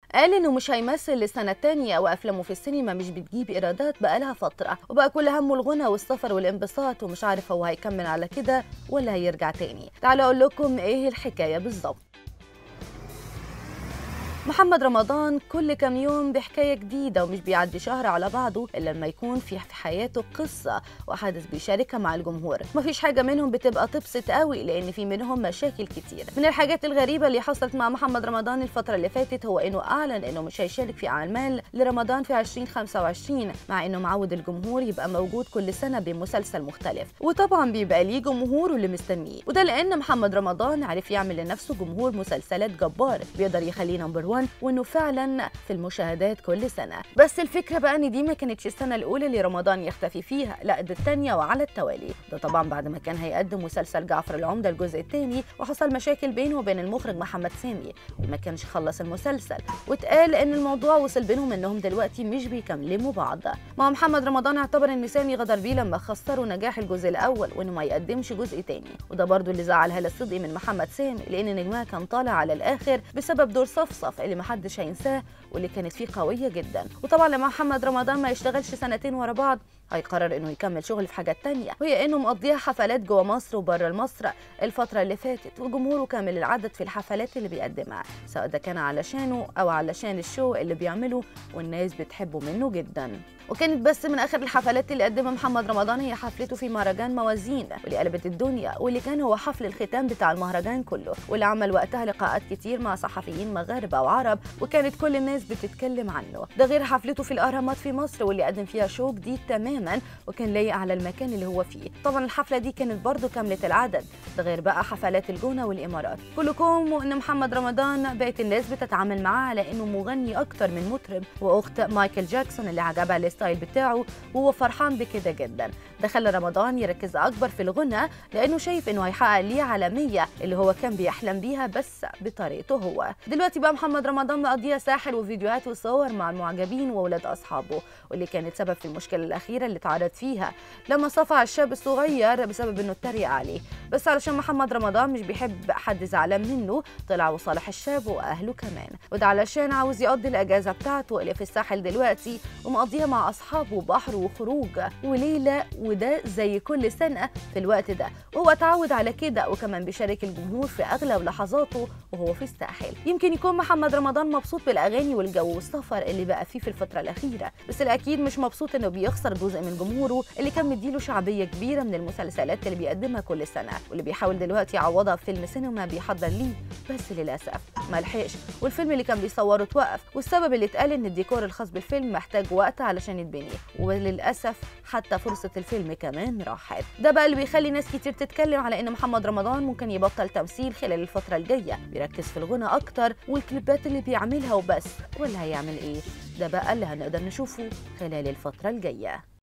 قال انه مش هيمثل للسنه الثانيه وافلامه في السينما مش بتجيب ايرادات بقالها فتره وبقى كل همه الغنى والسفر والانبساط ومش عارف هو هيكمل على كده ولا هيرجع تاني تعالوا اقول لكم ايه الحكايه بالظبط محمد رمضان كل كام يوم بحكايه جديده ومش بيعدي شهر على بعضه الا لما يكون في في حياته قصه وحدث بيشاركها مع الجمهور مفيش حاجه منهم بتبقى تبسط قوي لان في منهم مشاكل كتير من الحاجات الغريبه اللي حصلت مع محمد رمضان الفتره اللي فاتت هو انه اعلن انه مش هيشارك في اعمال لرمضان في 2025 مع انه معود الجمهور يبقى موجود كل سنه بمسلسل مختلف وطبعا بيبقى ليه جمهوره اللي مستنيه وده لان محمد رمضان عرف يعمل لنفسه جمهور مسلسلات جبار بيقدر يخليه نمبر 1 وانه فعلا في المشاهدات كل سنه بس الفكره بقى ان دي ما كانتش السنه الاولى اللي رمضان يختفي فيها لا ده الثانيه وعلى التوالي ده طبعا بعد ما كان هيقدم مسلسل جعفر العمده الجزء الثاني وحصل مشاكل بينه وبين المخرج محمد سامي وما كانش خلص المسلسل واتقال ان الموضوع وصل بينهم انهم دلوقتي مش بيكملوا بعض مع محمد رمضان اعتبر ان سامي غدر بيه لما خسروا نجاح الجزء الاول وانه ما يقدمش جزء تاني وده برضو اللي زعل هلا الصدقي من محمد سامي لان نجمها كان طالع على الاخر بسبب دور صفصف اللي محدش هينساه واللي كانت فيه قويه جدا وطبعا لما محمد رمضان ما يشتغلش سنتين ورا بعض هيقرر انه يكمل شغل في حاجات تانية وهي انه مقضيها حفلات جوه مصر وبره مصر الفترة اللي فاتت وجمهوره كامل العدد في الحفلات اللي بيقدمها سواء ده كان علشانه او علشان الشو اللي بيعمله والناس بتحبه منه جدا وكانت بس من اخر الحفلات اللي قدمها محمد رمضان هي حفلته في مهرجان موازين واللي قلبت الدنيا واللي كان هو حفل الختام بتاع المهرجان كله واللي عمل وقتها لقاءات كتير مع صحفيين مغاربه وعرب وكانت كل الناس بتتكلم عنه ده غير حفلته في الاهرامات في مصر واللي قدم فيها شو جديد تماما وكان لايق على المكان اللي هو فيه طبعا الحفله دي كانت برضه كامله العدد ده غير بقى حفلات الجونه والامارات كلكم وان محمد رمضان بقت الناس بتتعامل معاه على انه مغني اكتر من مطرب واخت مايكل جاكسون اللي عجبها الستايل بتاعه وهو فرحان بكده جدا ده خلى رمضان يركز اكبر في الغنى لانه شايف انه هيحقق ليه عالميه اللي هو كان بيحلم بيها بس بطريقته هو دلوقتي بقى محمد رمضان مقضيها ساحل وفيديوهات وصور مع المعجبين واولاد اصحابه واللي كانت سبب في المشكله الاخيره اللي اتعرض فيها لما صفع الشاب الصغير بسبب انه اتريق عليه بس علشان محمد رمضان مش بيحب حد زعلان منه طلع وصالح الشاب واهله كمان وده علشان عاوز يقضي الاجازه بتاعته اللي في الساحل دلوقتي ومقضيها مع اصحابه بحر وخروج وليله وده زي كل سنه في الوقت ده وهو اتعود على كده وكمان بيشارك الجمهور في اغلب لحظاته وهو في الساحل يمكن يكون محمد رمضان مبسوط بالاغاني والجو والسفر اللي بقى فيه في الفتره الاخيره بس الاكيد مش مبسوط انه بيخسر جزء من جمهوره اللي كان مديله شعبيه كبيره من المسلسلات اللي بيقدمها كل سنه واللي بيحاول دلوقتي يعوضها في فيلم سينما بيحضر ليه بس للاسف ما لحقش والفيلم اللي كان بيصوره توقف والسبب اللي اتقال ان الديكور الخاص بالفيلم محتاج وقت علشان يتبني وللاسف حتى فرصه الفيلم كمان راحت ده بقى اللي بيخلي ناس كتير تتكلم على ان محمد رمضان ممكن يبطل تمثيل خلال الفتره الجايه بيركز في الغنى اكتر والكليبات اللي بيعملها وبس ولا هيعمل ايه ده بقى اللي هنقدر نشوفه خلال الفتره الجايه